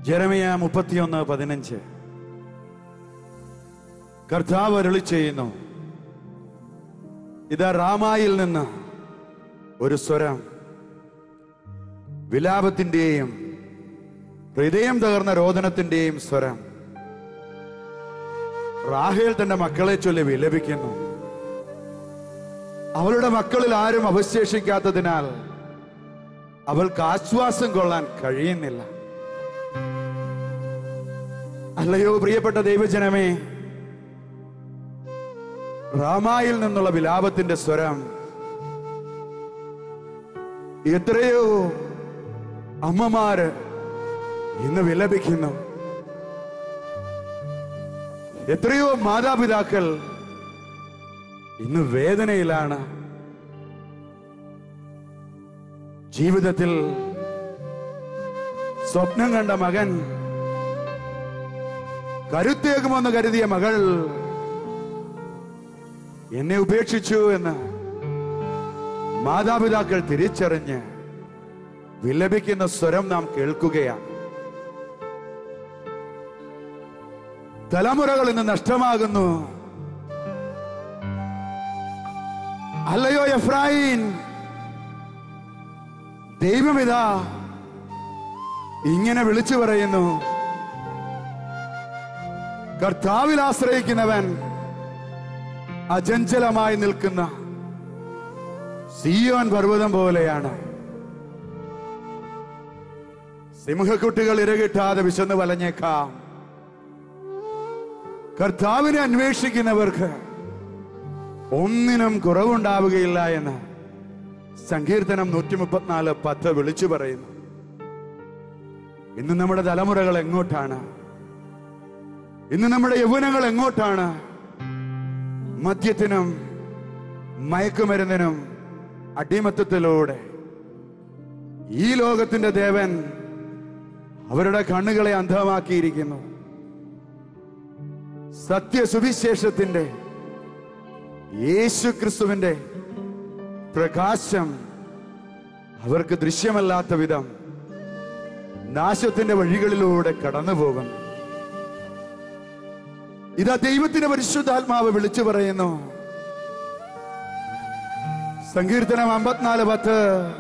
ജെറമിയ മുപ്പത്തിയൊന്ന് പതിനഞ്ച് കർത്താവ് അരുളി ചെയ്യുന്നു ഇതാ റാമായിൽ നിന്ന് ഒരു സ്വരം വിലാപത്തിന്റെയും ഹൃദയം തകർന്ന രോദനത്തിന്റെയും സ്വരം റാഹേൽ തന്റെ മക്കളെ ചൊല്ലി വിലപിക്കുന്നു അവളുടെ മക്കളിൽ ആരും അവശേഷിക്കാത്തതിനാൽ അവൾക്ക് ആശ്വാസം കൊള്ളാൻ കഴിയുന്നില്ല അല്ലയോ പ്രിയപ്പെട്ട ദൈവജനമേ റാമായിൽ നിന്നുള്ള വിലാപത്തിന്റെ സ്വരം എത്രയോ അമ്മമാര് ഇന്ന് വിലപിക്കുന്നു എത്രയോ മാതാപിതാക്കൾ ഇന്ന് വേദനയിലാണ് ജീവിതത്തിൽ സ്വപ്നം കണ്ട മകൻ കരുത്തേകുമെന്ന് കരുതിയ മകൾ എന്നെ ഉപേക്ഷിച്ചു എന്ന് മാതാപിതാക്കൾ തിരിച്ചറിഞ്ഞ് വിലപിക്കുന്ന സ്വരം നാം കേൾക്കുകയാണ് തലമുറകൾ ഇന്ന് നഷ്ടമാകുന്നു അല്ലയോ എഫ്രായിൻ ദൈവമിതാ ഇങ്ങനെ വിളിച്ചു പറയുന്നു കർത്താവിൽ ആശ്രയിക്കുന്നവൻ അചഞ്ചലമായി നിൽക്കുന്ന സിയോൻ പർവ്വതം പോലെയാണ് സിംഹക്കുട്ടികൾ ഇരകിട്ടാതെ വിശന്ന് വലഞ്ഞേക്കാം കർത്താവിനെ അന്വേഷിക്കുന്നവർക്ക് ഒന്നിനും കുറവുണ്ടാവുകയില്ല എന്ന് സങ്കീർത്തനം നൂറ്റി മുപ്പത്തിനാല് പത്ത് വിളിച്ചു പറയുന്നു ഇന്ന് നമ്മുടെ തലമുറകൾ എങ്ങോട്ടാണ് ഇന്ന് നമ്മുടെ യൗവനങ്ങൾ എങ്ങോട്ടാണ് മദ്യത്തിനും മയക്കുമരുന്നിനും അടിമത്തത്തിലൂടെ ഈ ലോകത്തിന്റെ ദേവൻ അവരുടെ കണ്ണുകളെ അന്ധമാക്കിയിരിക്കുന്നു സത്യസുവിശേഷത്തിന്റെ യേശു ക്രിസ്തുവിന്റെ പ്രകാശം അവർക്ക് ദൃശ്യമല്ലാത്ത വിധം നാശത്തിന്റെ വഴികളിലൂടെ കടന്നു പോകുന്നു ഇതാ ദൈവത്തിന്റെ പരിശുദ്ധാത്മാവ് വിളിച്ചു പറയുന്നു സങ്കീർത്തനം അമ്പത്തിനാല് പത്ത്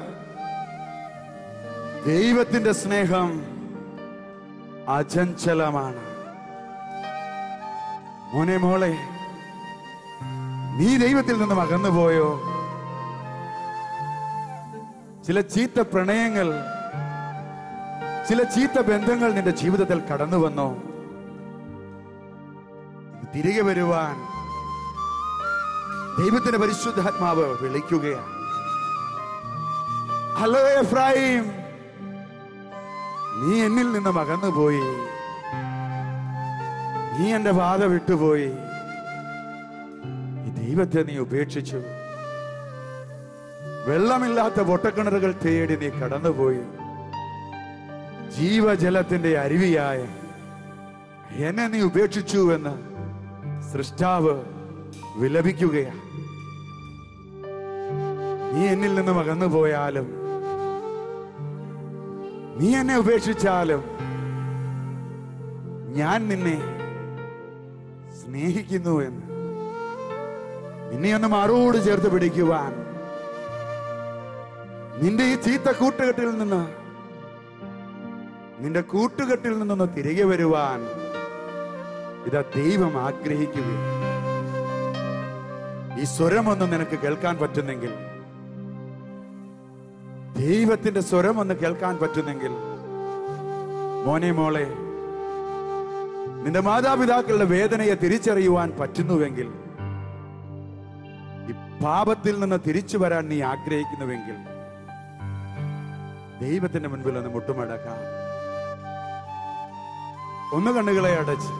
ദൈവത്തിന്റെ സ്നേഹം അചഞ്ചലമാണ് മോനെ മോളെ നീ ദൈവത്തിൽ നിന്നും അകന്നുപോയോ ചില ചീത്ത പ്രണയങ്ങൾ ചില ചീത്ത ബന്ധങ്ങൾ നിന്റെ ജീവിതത്തിൽ കടന്നു വന്നോ തിരികെ വരുവാൻ ദൈവത്തിന്റെ പരിശുദ്ധാത്മാവ് വിളിക്കുകയാണ് ഹലോ എഫ്രായിം നീ എന്നിൽ നിന്നും അകന്നുപോയി നീ എന്റെ പാത വിട്ടുപോയി ഈ ദൈവത്തെ നീ ഉപേക്ഷിച്ചു വെള്ളമില്ലാത്ത പൊട്ടക്കിണറുകൾ തേടി നീ കടന്നുപോയി ജീവജലത്തിന്റെ അരുവിയായ എന്നെ നീ ഉപേക്ഷിച്ചു എന്ന് സൃഷ്ടാവ് വിലപിക്കുകയാണ് നീ എന്നിൽ നിന്നും അകന്നു പോയാലും നീ എന്നെ ഉപേക്ഷിച്ചാലും ഞാൻ നിന്നെ സ്നേഹിക്കുന്നു എന്ന് നിന്നെ ഒന്ന് മാറോട് ചേർത്ത് പിടിക്കുവാൻ നിന്റെ ഈ ചീത്ത കൂട്ടുകെട്ടിൽ നിന്ന് നിന്റെ കൂട്ടുകെട്ടിൽ നിന്നൊന്ന് തിരികെ വരുവാൻ ഇതാ ദൈവം ആഗ്രഹിക്കുകയാണ് ഈ സ്വരമൊന്ന് നിനക്ക് കേൾക്കാൻ പറ്റുന്നെങ്കിൽ ദൈവത്തിന്റെ സ്വരം ഒന്ന് കേൾക്കാൻ പറ്റുന്നെങ്കിൽ മോനെ മോളെ നിന്റെ മാതാപിതാക്കളുടെ വേദനയെ തിരിച്ചറിയുവാൻ പറ്റുന്നുവെങ്കിൽ ഈ പാപത്തിൽ നിന്ന് തിരിച്ചു വരാൻ നീ ആഗ്രഹിക്കുന്നുവെങ്കിൽ ദൈവത്തിന്റെ മുൻപിൽ ഒന്ന് മുട്ടുമടക്കാം ഒന്ന് കണ്ണുകളെ അടച്ച്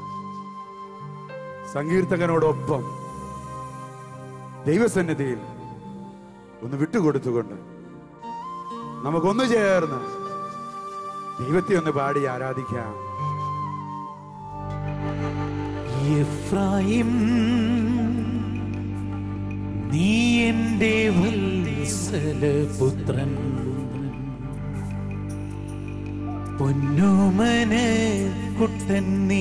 സങ്കീർത്തകനോടൊപ്പം ദൈവസന്നിധിയിൽ ഒന്ന് വിട്ടുകൊടുത്തുകൊണ്ട് നമുക്കൊന്നു ചേർന്ന് ദൈവത്തെ ഒന്ന് പാടി ആരാധിക്കാം എഫ്രായിം നീ എന്റെ വത്സലപുത്രൻ പൊന്നോമന കുട്ടൻ നീ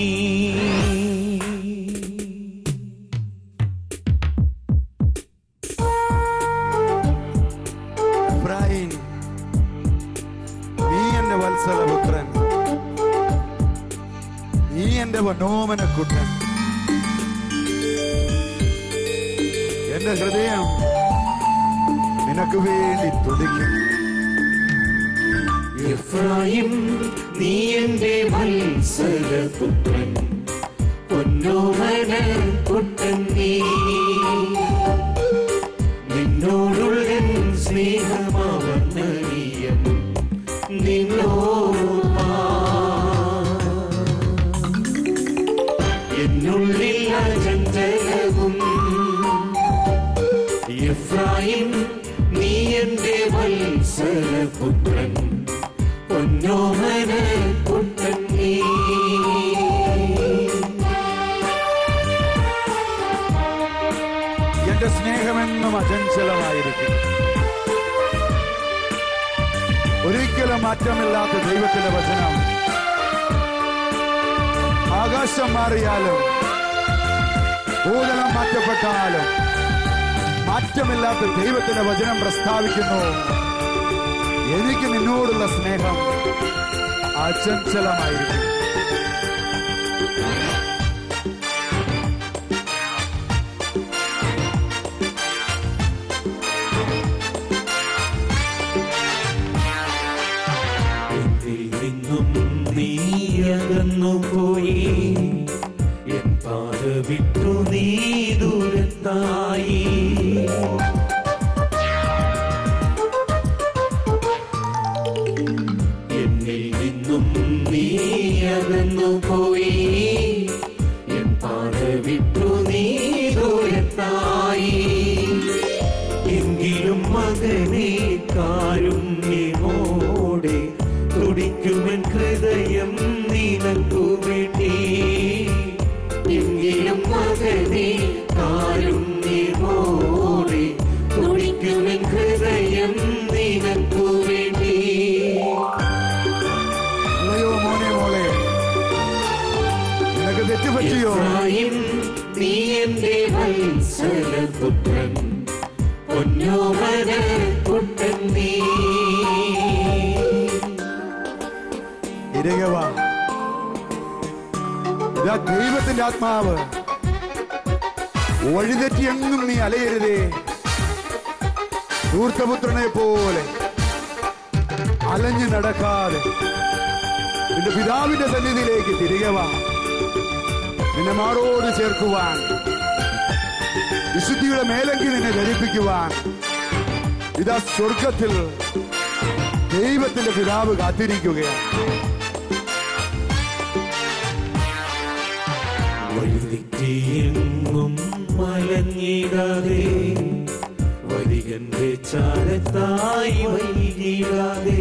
എഫ്രായിം, നീ എന്റെ വത്സലപുത്രൻ നീ എന്റെ മനോമന കുട്ടൻ എന്റെ ഹൃദയം നിനക്ക് വേണ്ടി തുടിക്കും എഫ്രായിം നീ എന്റെ മത്സരപുത്രൻ പൊന്നോമന കുട്ടൻ നീ നിന്നോടുള്ള എൻ സ്നേഹമാവർണ്ണനീയം നിന്നോർമാ എന്നുള്ളിൽ അചഞ്ചലവും എഫ്രായിം നീ എന്റെ വത്സരപുത്രൻ പൊന്നോമന കുട്ടൻ നീ എന്റെ സ്നേഹമെന്നും അചഞ്ചലമായിരിക്കും ഒരിക്കലും മാറ്റമില്ലാത്ത ദൈവത്തിന്റെ വചനം ആകാശം മാറിയാലും ഭൂതലം മാറ്റപ്പെട്ടാലും മാറ്റമില്ലാത്ത ദൈവത്തിന്റെ വചനം പ്രസ്താവിക്കുന്നു എനിക്ക് നിന്നോടുള്ള സ്നേഹം അചഞ്ചലമായിരിക്കും എന്നിൽ നിന്നും നീ അകന്നു പോയി എൻ പാത വിട്ടു നീ ദൂരത്തായി എന്നിൽ നിന്നും നീ അകന്നു പോയി എൻ പാത വിട്ടു നീ ദൂരത്തായി എങ്കിലും മകനെ കാരുണ്യമോടെ തുടിക്കുമൻ ഹൃദയം നിനക്കു വേണ്ടി എങ്കിലും മകനെ കാരുണ്യമോടെ തുടിക്കുമൻ ഹൃദയം നിനക്കു വേണ്ടി അല്ലയോ മോനെ മോളെ നിനക്ക് തെറ്റുപറ്റിയോ എഫ്രായിം, നീ എന്റെ വത്സലപുത്രൻ പൊന്നോമന കുട്ടൻ നീ തിരികെ വാ ഇതാ ദൈവത്തിന്റെ ആത്മാവ് വഴിതെറ്റി എങ്ങും നീ അലയരുതേ ധൂർത്തപുത്രനെ പോലെ അലഞ്ഞു നടക്കാതെ നിന്റെ പിതാവിന്റെ സന്നിധിയിലേക്ക് തിരികെ വാ നിന്നെ മാറോട് ചേർക്കുവാൻ വിശുദ്ധിയുടെ മേലങ്കി നിന്നെ ധരിപ്പിക്കുവാൻ ഇതാ സ്വർഗത്തിൽ ദൈവത്തിന്റെ പിതാവ് കാത്തിരിക്കുകയാണ് വഴിതെറ്റിയെങ്ങും മലഞ്ഞിടാതെ വരികന്റെ ചാരത്തായി വൈകിടാതെ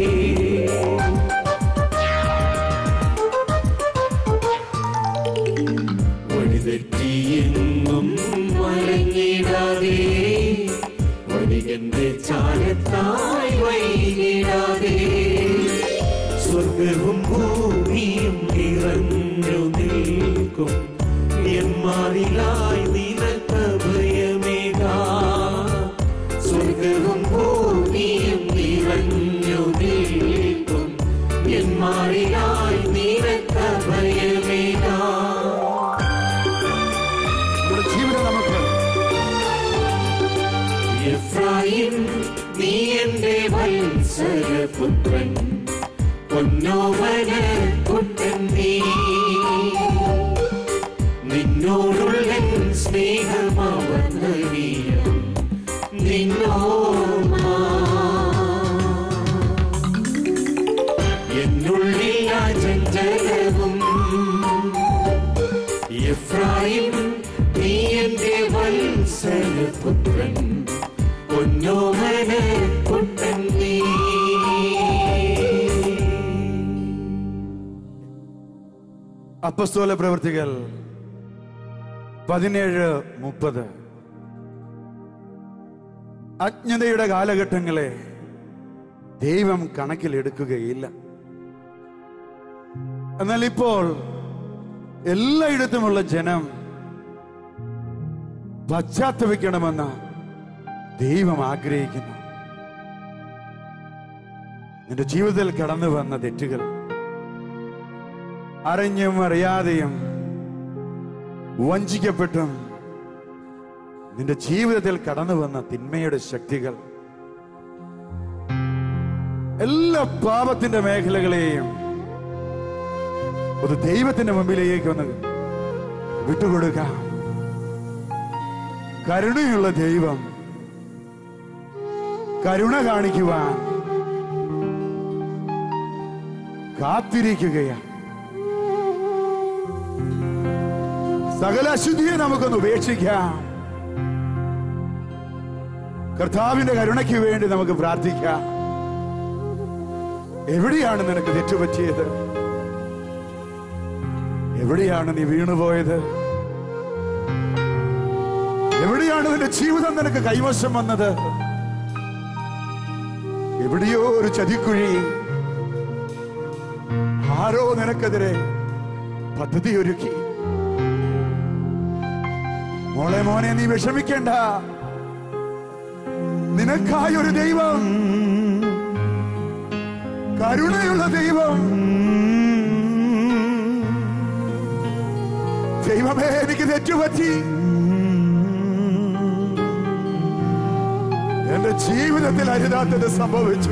വഴിതെറ്റിയെങ്ങും മലഞ്ഞിടാതെ വരികന്റെ ചാരത്തായി വൈകിടാതെ സ്വർഗവും ഭൂമിയും നിറഞ്ഞു നിൽക്കും എന്മാരിലായി നിനക്ക് ഭയമേകാ സ്വർഗവും ഭൂമിയും നിറഞ്ഞു നിൽക്കും എന്മാരിലായി നിനക്ക് ഭയമേകാ നമ്മുടെ ജീവിതം നമുക്ക് എഫ്രായിം നീ എന്റെ വത്സരപുത്രൻ പൊന്നോമന കുട്ടൻ നീ നിന്നോടുള്ള എൻ സ്നേഹമാവർണ്ണനീയം നിന്നോർമ്മ എന്നുള്ളിൽ അചഞ്ചലവും എഫ്രായിം നീ എന്റെ വത്സരപുത്രൻ പൊന്നോമന കുട്ടൻ നീ അപ്പസ്തോല പ്രവൃത്തികൾ പതിനേഴ് മുപ്പത് അജ്ഞതയുടെ കാലഘട്ടങ്ങളെ ദൈവം കണക്കിലെടുക്കുകയില്ല എന്നാൽ ഇപ്പോൾ എല്ലായിടത്തുമുള്ള ജനം പശ്ചാത്തപിക്കണമെന്ന് ദൈവം ആഗ്രഹിക്കുന്നു നിന്റെ ജീവിതത്തിൽ കടന്നു വന്ന തെറ്റുകൾ അറിഞ്ഞും അറിയാതെയും വഞ്ചിക്കപ്പെട്ടും നിന്റെ ജീവിതത്തിൽ കടന്നു വന്ന തിന്മയുടെ ശക്തികൾ എല്ലാ പാപത്തിന്റെ മേഖലകളെയും ഒരു ദൈവത്തിന്റെ മുമ്പിലേക്ക് ഒന്ന് വിട്ടുകൊടുക്കാം കരുണയുള്ള ദൈവം കരുണ കാണിക്കുവാൻ കാത്തിരിക്കുകയാണ് സകല അശുദ്ധിയെ നമുക്കൊന്ന് ഉപേക്ഷിക്കാം കർത്താവിന്റെ കരുണയ്ക്ക് വേണ്ടി നമുക്ക് പ്രാർത്ഥിക്കാം എവിടെയാണ് നിനക്ക് തെറ്റുപറ്റിയത് എവിടെയാണ് നീ വീണുപോയത് എവിടെയാണ് നിന്റെ ജീവിതം നിനക്ക് കൈവശം വന്നത് എവിടെയോ ഒരു ചതിക്കുഴി ആരോ നിനക്കെതിരെ പദ്ധതി ഒരുക്കി മോളെ മോനെ നീ വിഷമിക്കേണ്ട നിനക്കായി ഒരു ദൈവം കരുണയുള്ള ദൈവം ദൈവമേ എനിക്ക് തെറ്റുപറ്റി എന്റെ ജീവിതത്തിൽ അരുതാത്തത് സംഭവിച്ചു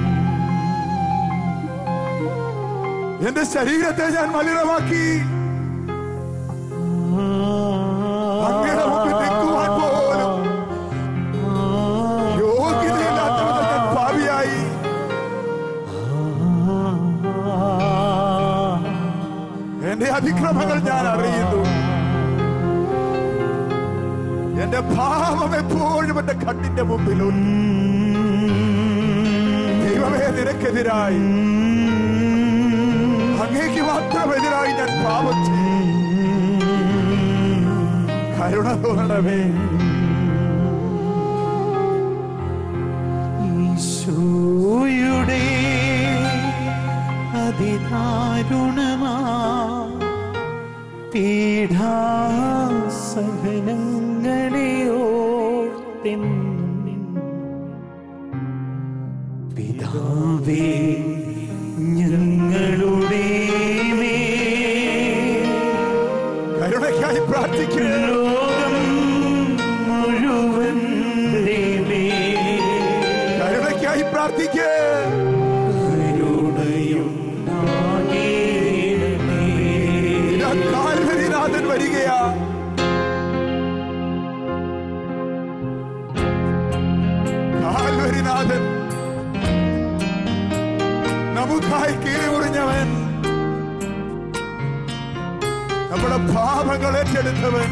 എന്റെ ശരീരത്തെ ഞാൻ മലിനമാക്കി അങ്ങയുടെ മുമ്പിൽ നിൽക്കുവാൻ പോലും യോഗ്യതയില്ലാത്ത വിധത്തിൽ പാപിയായി എന്റെ അതിക്രമങ്ങൾ ഞാൻ അറിയുന്നു എന്റെ പാപം എപ്പോഴും എന്റെ കണ്ണിന്റെ മുമ്പിലുണ്ട് ദൈവമേ നിനക്കെതിരായി അങ്ങേക്ക് മാത്രം എതിരായി ഞാൻ പാപം ചെയ്തു കരുണ തോന്നണമേ ഈശോയുടെ അതിദാരുണമാ പീഠാസഹനങ്ങളെ ഓർത്തെന്നും പിതാവേ ഞങ്ങളുടെ മേൽ കരുണയ്ക്കായി പ്രാർത്ഥിക്കുന്നു ലോകം മുഴുവൻ കരുണയ്ക്കായി പ്രാർത്ഥിക്കേ ഇതാ കാൽവരിനാഥൻ വരികയാ കാൽവരിനാഥൻ നമുക്കായി കീറിമുറിഞ്ഞവൻ നമ്മുടെ പാപങ്ങൾ ഏറ്റെടുത്തവൻ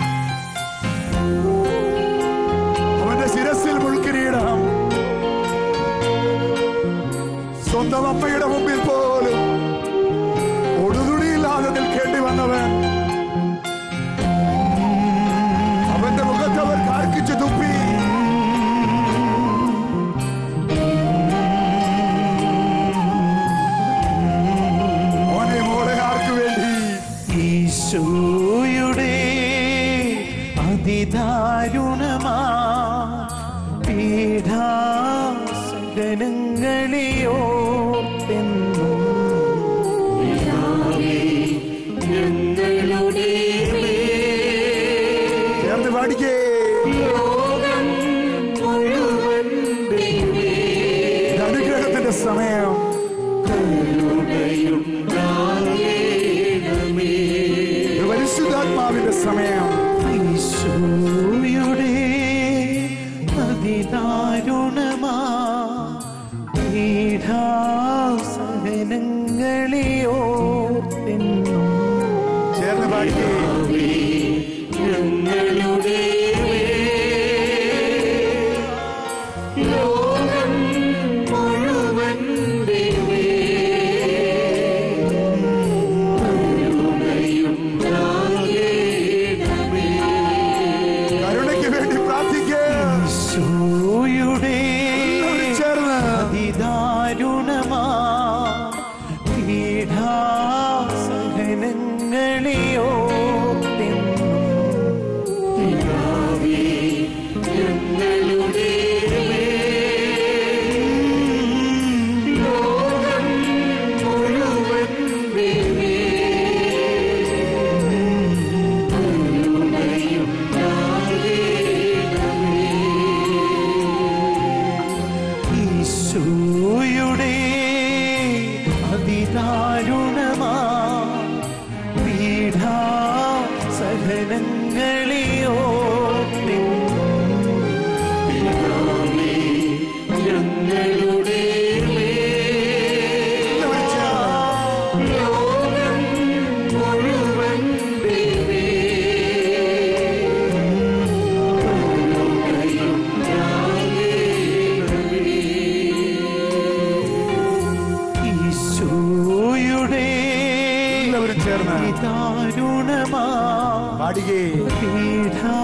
അവന്റെ ശിരസിൽ മുൾക്കിരീടം സ്വന്തം അമ്മയുടെ മുമ്പിൽ പോലും ഒടുതുടിയില്ലാതെ നിൽക്കേണ്ടി വന്നവൻ അവന്റെ മുഖത്ത് അവർ കാർക്കിച്ചു തുപ്പി മോനെ മോളെ ആർക്കു വേണ്ടി ഈശോയുടെ അതിദാരുണമാ പീഠാസകനങ്ങളെയോർത്തെന്നും ഞങ്ങളുടെ ചേർന്ന് പാടിക്കേ ലോകം മുഴുവൻ ഇത് അനുഗ്രഹത്തിന്റെ സമയം ഇത് പരിശുദ്ധാത്മാവിന്റെ സമയം ഈശോയുടെ അതിദാരുണമാ പീഠാസഹനങ്ങളെയോർത്തെന്നും ചേർന്ന് പാടിക്കേ ഞങ്ങളുടെ ലോകം മുഴുവൻ കരുണയ്ക്ക് വേണ്ടി പ്രാർത്ഥിക്കേ ഈശോയുടെ എല്ലാവരും ചേർന്ന് അതിദാരുണമാ പീഠാസ സഹനങ്ങളെയോ ഈശോയുടെ അതിദാരുണമാ പീഠാ സഹനങ്ങളെയോ ഈശോയുടെ എല്ലാവരും ചേർന്ന് അതിദാരുണമാ പാടുകേ പീഠാ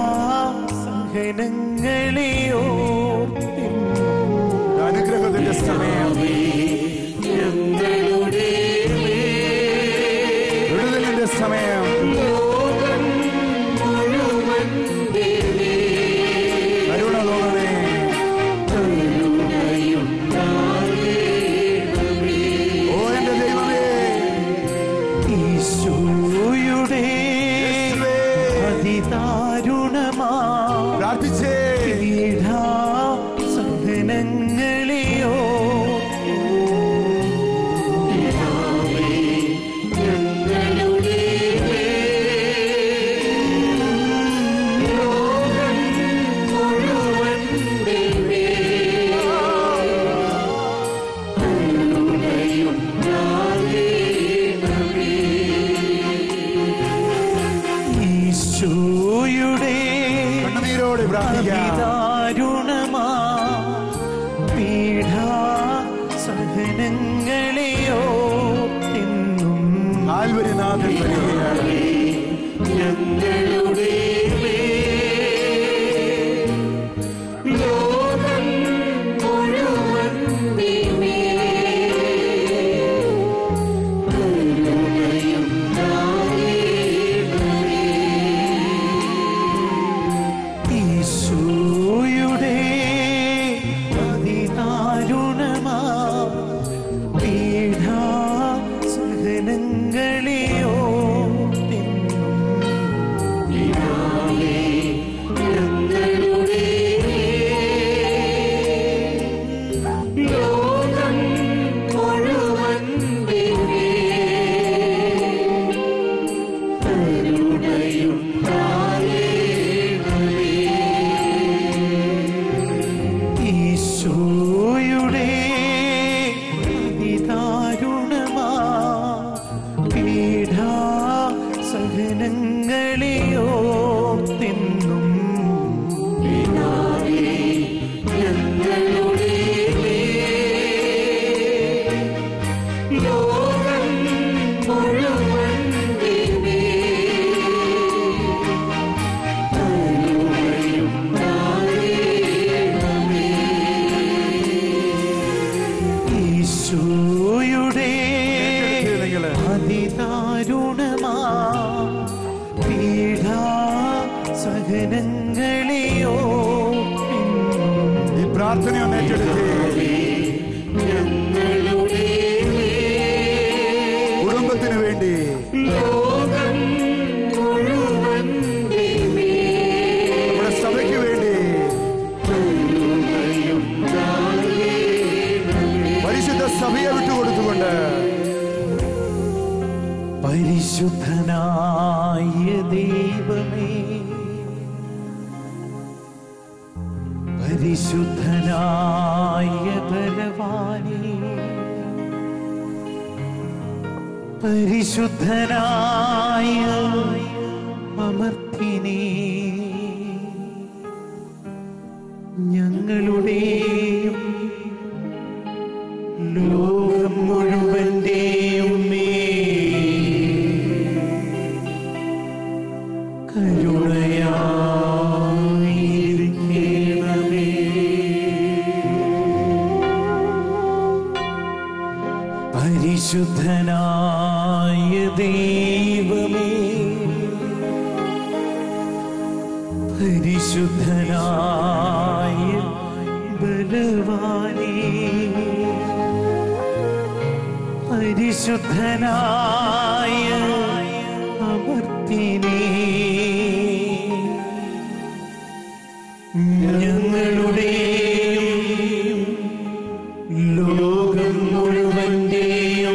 സഹനങ്ങളെയോ അനുഗ്രഹത്തിന്റെ സമയം വിടുതലിന്റെ സമയം കരുണ തോന്നണേ ഓ എന്റെ ദൈവമേ ഈശോയുടെ യേശുവേ, അതിദാരുണമാ പ്രാർത്ഥിച്ചേ പീഠാ സഹനങ്ങളെയോ ഈശോയുടെ കണ്ണുനീരോട് പ്രാർത്ഥിക്കാം അതിദാരുണമാ പീഠാ സഹനങ്ങളെയോ എന്നും കാൽവരിനാഥൻ വരികയാണ് ഈശോയുടെ അതിദാരുണമാ പീഠാ സഹനങ്ങളെയോ എന്നും ഈശോയുടെ അതിദാരുണമാ പീഠാ സഹനങ്ങളെയോ എന്നും ഈശോയുടെ ഏറ്റെടുത്ത് നിങ്ങള് അതിദാരുണമാ പീഠാ സഹനങ്ങളെയോ എന്നും ഈ പ്രാർത്ഥന ഒന്ന് ഏറ്റെടുത്തേ കുടുംബത്തിന് വേണ്ടി നമ്മുടെ സഭയ്ക്ക് വേണ്ടി പരിശുദ്ധ സഭയെ വിട്ടുകൊടുത്തുകൊണ്ട് പരിശുദ്ധനായ ദൈവമേ പരിശുദ്ധനായ ബലവാനേ പരിശുദ്ധനായ അമർത്തിനേ ഞങ്ങളുടെയും ലോകം മുഴുവന്റെയും മേൽ കരുണയായിരിക്കണമേ പരിശുദ്ധനായ ദൈവമേ പരിശുദ്ധനായ ബലവാനേ പരിശുദ്ധനായ അമർത്തിനേ ഞങ്ങളുടെയും ലോകം മുഴുവന്റെയും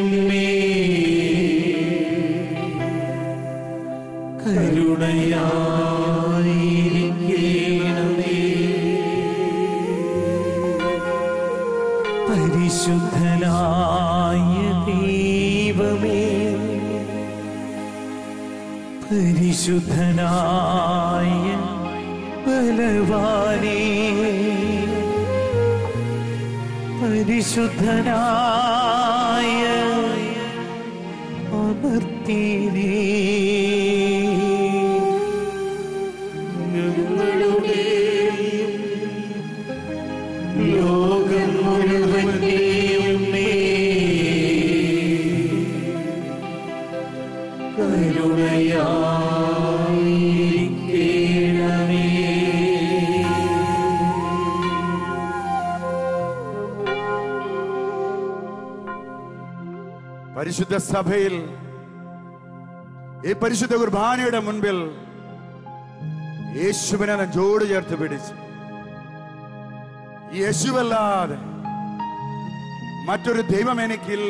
കരുണയായിരിക്കണമേ പരിശുദ്ധനായ ദൈവമേ പരിശുദ്ധനായ ബലവാനേ പരിശുദ്ധനായ അമർത്തിനേ ലോകം മുഴുവന്റെയും കരുണയായിരിക്കണമേ പരിശുദ്ധ സഭയിൽ ഈ പരിശുദ്ധ കുർബാനയുടെ മുൻപിൽ യേശുവിനെ നെഞ്ചോട് ചേർത്ത് പിടിച്ച് ഈ യേശുവല്ലാതെ മറ്റൊരു ദൈവം എനിക്കില്ല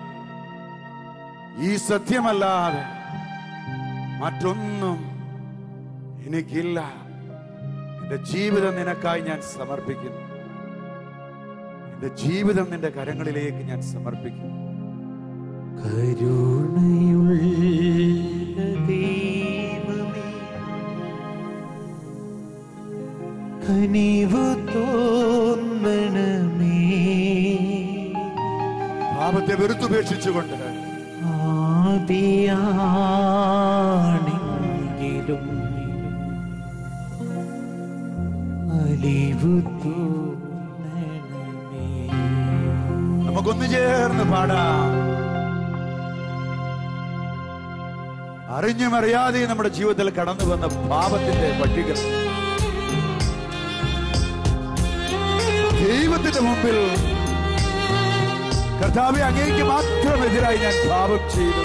ഈ സത്യമല്ലാതെ മറ്റൊന്നും എനിക്കില്ല എന്റെ ജീവിതം നിനക്കായി ഞാൻ സമർപ്പിക്കുന്നു എന്റെ ജീവിതം നിന്റെ കരങ്ങളിലേക്ക് ഞാൻ സമർപ്പിക്കുന്നു കരുണയുള്ള ദൈവമേ കനിവ് തോന്നണമേ പാപത്തെ വെറുത്തുപേക്ഷിച്ചുകൊണ്ട് ആദിയാണെങ്കിലും അലിവ് തോന്നണമേ നമുക്കൊന്നു ചേർന്ന് പാടാം അറിഞ്ഞും അറിയാതെയും നമ്മുടെ ജീവിതത്തിൽ കടന്നു വന്ന പാപത്തിന്റെ പട്ടിക ദൈവത്തിന്റെ മുമ്പിൽ കർത്താവെ അങ്ങേക്ക് മാത്രം എതിരായി ഞാൻ പാപം ചെയ്തു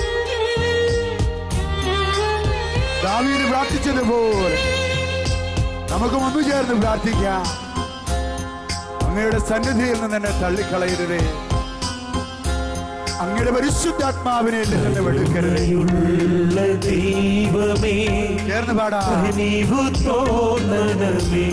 ദാവീദ് പ്രാർത്ഥിച്ചതുപോലെ നമുക്കും ഒന്നു ചേർന്ന് പ്രാർത്ഥിക്കാം അങ്ങയുടെ സന്നിധിയിൽ നിന്ന് എന്നെ തള്ളിക്കളയരുതേ അങ്ങയുടെ പരിശുദ്ധാത്മാവിനെ എന്നിൽ നിന്ന് വെടുക്കരുതേ ഉള്ള ദൈവമേ ചേർന്ന് പാടാ കനിവു തോന്നണമേ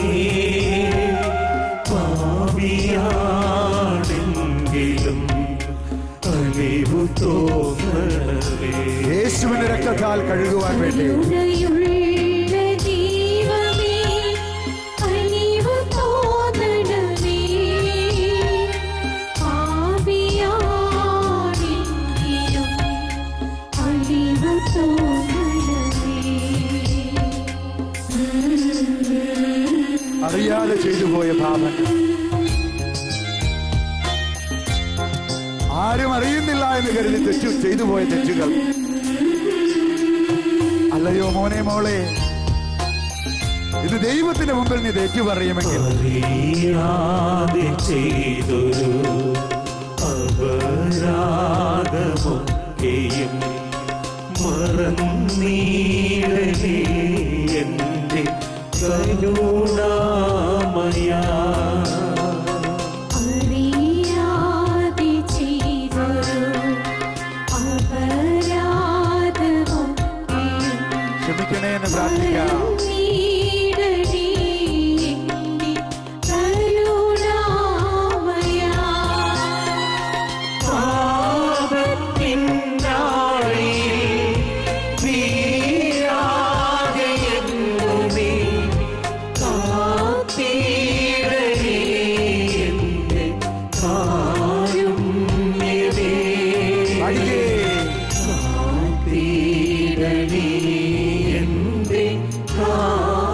പാപിയാണെങ്കിലും അലിവു തോന്നണമേ യേശുവിന്റെ രക്തത്താൽ കഴുകുവാൻ വേണ്ടി കരുണയുള്ള ദൈവമേ കനിവ് തോന്നണമേ പാപിയാണെങ്കിലും അലിവ് തോന്നണമേ അറിയാതെ ചെയ്തു പോയ പാപങ്ങൾ ആരും അറിയുന്നില്ല എന്ന് കരുതി തെറ്റു ചെയ്തു പോയ തെറ്റുകൾ അല്ലയോ മോനെ മോളെ ഇത് ദൈവത്തിന്റെ മുമ്പിൽ നീ തെറ്റു പറയുമെങ്കിൽ അറിയാതെ ചെയ്തൊരു അപരാധമൊക്കെയും മറന്നീടലേ എൻ്റെ കരുണാമയ അറിയാതെ ചെയ്തൊരു അപരാധമൊക്കെയും ക്ഷമിക്കണേ എന്ന് പ്രാർത്ഥിക്കാം നീടടി എന്നെ കരുണാമയാ. പാപത്തിനാഴിയിൽ വീഴാതെ എന്നുമേ കാത്തിടണേ എൻ്റെ കാരുണ്യമേ. അടിയേ കാത്തിടണേ എൻ്റെ കാരുണ്യമേ.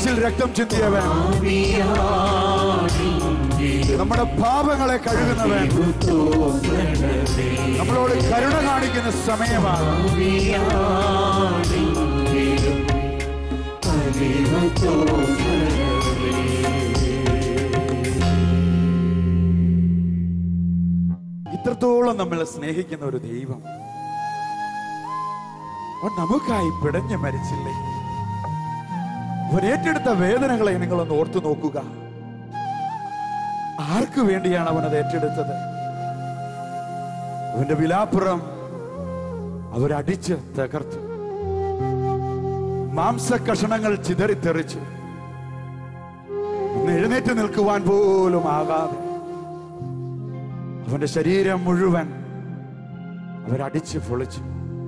കുരിശിൽ രക്തം ചിന്തിയവൻ നമ്മുടെ പാപങ്ങളെ കഴുകുന്നവൻ നമ്മളോട് കരുണ കാണിക്കുന്ന സമയമാണ് ഇത്രത്തോളം നമ്മളെ സ്നേഹിക്കുന്ന ഒരു ദൈവം അവൻ നമുക്കായി പിടഞ്ഞു മരിച്ചില്ലേ അവൻ ഏറ്റെടുത്ത വേദനകളെ നിങ്ങളൊന്ന് ഓർത്തു നോക്കുക ആർക്ക് വേണ്ടിയാണ് അവൻ അത് ഏറ്റെടുത്തത് അവന്റെ വിലാപ്പുറം അവരടിച്ച് തകർത്തു മാംസകഷണങ്ങൾ ചിതറിത്തെറിച്ചു ഒന്ന് എഴുന്നേറ്റ് നിൽക്കുവാൻ പോലും ആകാതെ അവന്റെ ശരീരം മുഴുവൻ അവരടിച്ച് പൊളിച്ചു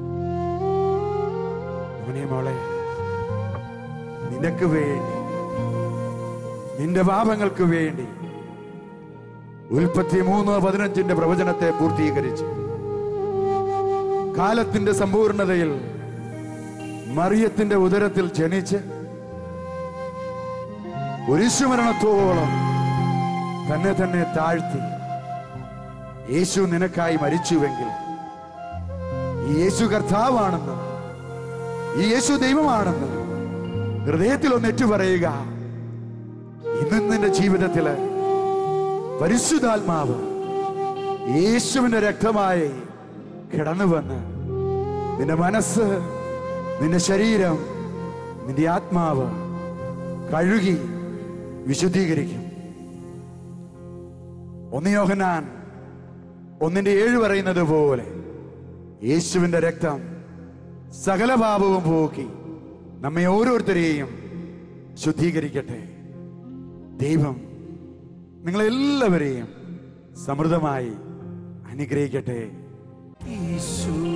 അവനെ മോളെ നിനക്ക് വേണ്ടി നിന്റെ പാപങ്ങൾക്ക് വേണ്ടി ഉൽപ്പത്തി മൂന്ന് പതിനഞ്ചിന്റെ പ്രവചനത്തെ പൂർത്തീകരിച്ചു കാലത്തിന്റെ സമ്പൂർണതയിൽ മറിയത്തിന്റെ ഉദരത്തിൽ ജനിച്ച് കുരിശുമരണത്തോളം തന്നെ തന്നെ താഴ്ത്തി യേശു നിനക്കായി മരിച്ചുവെങ്കിൽ ഈ യേശു കർത്താവാണെന്ന് ഈ യേശു ദൈവമാണെന്ന് ഹൃദയത്തിൽ ഒന്ന് ഏറ്റുപറയുക ഇന്ന് നിന്റെ ജീവിതത്തില് പരിശുദ്ധാത്മാവ് യേശുവിന്റെ രക്തമായി കിടന്നു വന്ന് നിന്റെ മനസ്സ് നിന്റെ ശരീരം നിന്റെ ആത്മാവ് കഴുകി വിശുദ്ധീകരിക്കും ഒന്ന് യോഹനാൻ ഒന്നിന്റെ ഏഴ് പറയുന്നത് പോലെ യേശുവിന്റെ രക്തം സകല പാപവും പോക്കി നമ്മെ ഓരോരുത്തരെയും ശുദ്ധീകരിക്കട്ടെ ദൈവം നിങ്ങളെല്ലാവരെയും സമൃദ്ധമായി അനുഗ്രഹിക്കട്ടെ യേശു